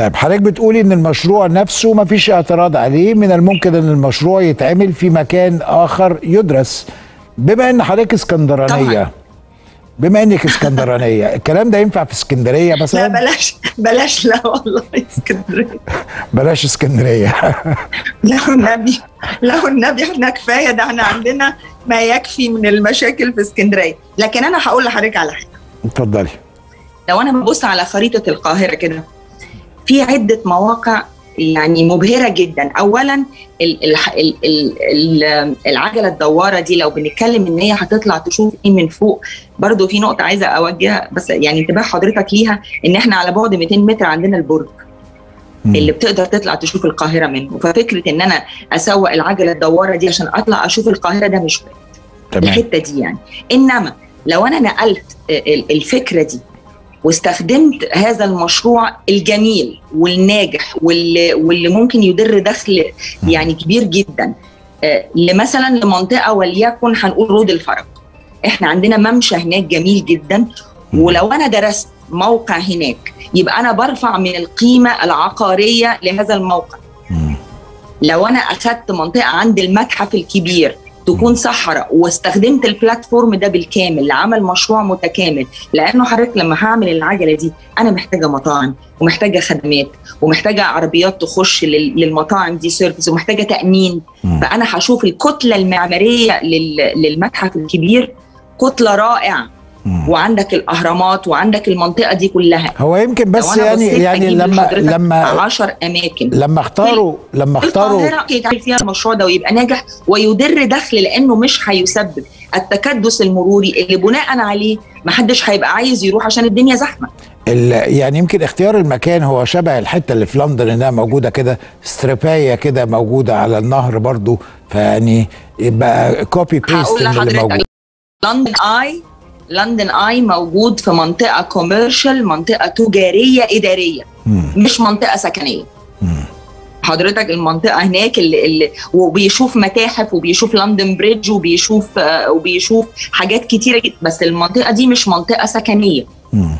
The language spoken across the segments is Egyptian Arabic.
طيب حضرتك بتقولي ان المشروع نفسه ما فيش اعتراض عليه من الممكن ان المشروع يتعمل في مكان اخر يدرس بما ان حضرتك اسكندرانيه طبعاً. بما انك اسكندرانيه الكلام ده ينفع في اسكندريه لا مثلا بلاش بلاش لا والله اسكندريه بلاش اسكندريه لا النبي لا النبي احنا كفايه ده احنا عندنا ما يكفي من المشاكل في اسكندريه لكن انا هقول لحضرتك على حاجه اتفضلي لو انا ببص على خريطه القاهره كده في عده مواقع يعني مبهره جدا اولا ال- ال- ال- ال- ال- العجله الدواره دي لو بنتكلم ان هي هتطلع تشوف ايه من فوق برضو في نقطه عايزه اوجهها بس يعني انتباه حضرتك ليها ان احنا على بعد 200 متر عندنا البرج مم. اللي بتقدر تطلع تشوف القاهره منه ففكره ان انا اسوق العجله الدواره دي عشان اطلع اشوف القاهره ده مش وارد. تمام الحته دي يعني انما لو انا نقلت ال- الفكره دي واستخدمت هذا المشروع الجميل والناجح واللي, واللي ممكن يدر دخل يعني كبير جدا آه، لمثلا لمنطقه وليكن هنقول رود الفرج احنا عندنا ممشى هناك جميل جدا ولو انا درست موقع هناك يبقى انا برفع من القيمه العقاريه لهذا الموقع مم. لو انا اخدت منطقه عند المتحف الكبير تكون صحراء واستخدمت البلاتفورم ده بالكامل لعمل مشروع متكامل لانه حضرتك لما هعمل العجله دي انا محتاجه مطاعم ومحتاجه خدمات ومحتاجه عربيات تخش لل- للمطاعم دي سيرفيس ومحتاجه تامين مم. فانا هشوف الكتله المعماريه لل- للمتحف الكبير كتله رائعه مم. وعندك الاهرامات وعندك المنطقه دي كلها هو يمكن بس لو أنا يعني بصيت يعني هجيب لما لحضرتك لما 10 اماكن لما اختاروا لما اختاروا القاهرة يتعمل فيها المشروع ده ويبقى ناجح ويدر دخل لانه مش هيسبب التكدس المروري اللي بناء عليه محدش هيبقى عايز يروح عشان الدنيا زحمه ال- يعني يمكن اختيار المكان هو شبه الحته اللي في لندن انها موجوده كده ستريبايه كده موجوده على النهر برضو فيعني يبقى كوبي بيست هقول من اللي موجود لحضرتك لندن اي لندن اي موجود في منطقه كوميرشال منطقه تجاريه اداريه مم. مش منطقه سكنيه مم. حضرتك المنطقه هناك اللي, اللي وبيشوف متاحف وبيشوف لندن بريدج وبيشوف آه، وبيشوف حاجات كتيره جدا بس المنطقه دي مش منطقه سكنيه مم.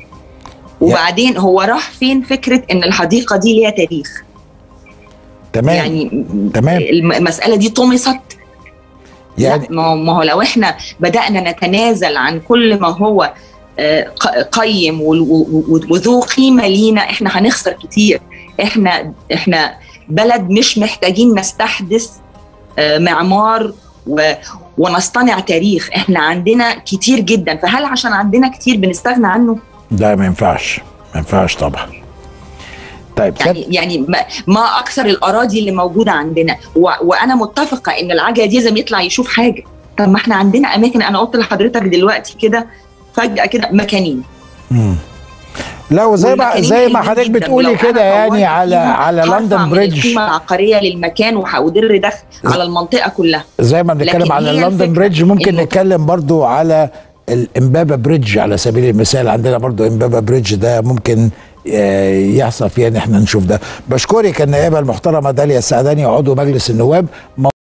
وبعدين هو راح فين فكره ان الحديقه دي ليها تاريخ تمام يعني تمام. الم- المساله دي طمست يعني يعني ما هو- ما هو لو احنا بدانا نتنازل عن كل ما هو آه، ق- قيم وال- و- و- وذو قيمه لينا احنا هنخسر كتير احنا احنا بلد مش محتاجين نستحدث آه، معمار و- ونصطنع تاريخ احنا عندنا كتير جدا فهل عشان عندنا كتير بنستغنى عنه ده ما ينفعش ما ينفعش طبعا طيب يعني يعني ما, ما اكثر الاراضي اللي موجوده عندنا و... وانا متفقه ان العجله دي لازم يطلع يشوف حاجه طب ما احنا عندنا اماكن انا قلت لحضرتك دلوقتي كده فجاه كده مكانين مم. لا وزي ما والمكانين زي ما حلوين حضرتك جداً، بتقولي ولو كده أنا يعني طورت على فيهم على هرفع لندن من بريدج القيمه العقاريه للمكان وهأدر دخل على المنطقه كلها زي ما بنتكلم لكن على هي لندن الفكرة بريدج ممكن إنه- نتكلم برضو على الامبابه بريدج على سبيل المثال عندنا برضو امبابه بريدج ده ممكن آه، يحصل فيها ان احنا نشوف ده بشكرك النائبه المحترمه داليا السعداني عضو مجلس النواب